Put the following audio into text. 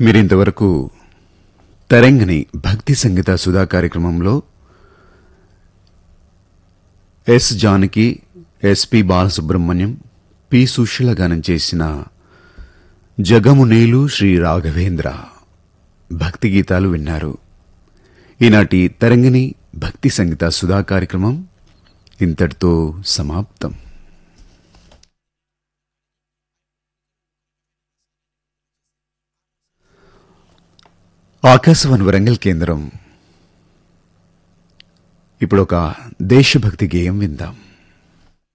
మీరింతవరకు తరంగని భక్తి సంగీత సుధా కార్యక్రమంలో S Janaki SP Balasubrahmanyam P Susheela గానం చేసిన జగమునేలు శ్రీ రాఘవేంద్ర భక్తి గీతాలు విన్నారు ఈనాటి తరంగిణి భక్తి సంగీత సుధా కార్యక్రమం ఇంతటితో సమాప్తం ఆకాశవాణి వరంగల్ కేంద్రం ఇప్పుడు ఒక దేశభక్తి గేయం విందాం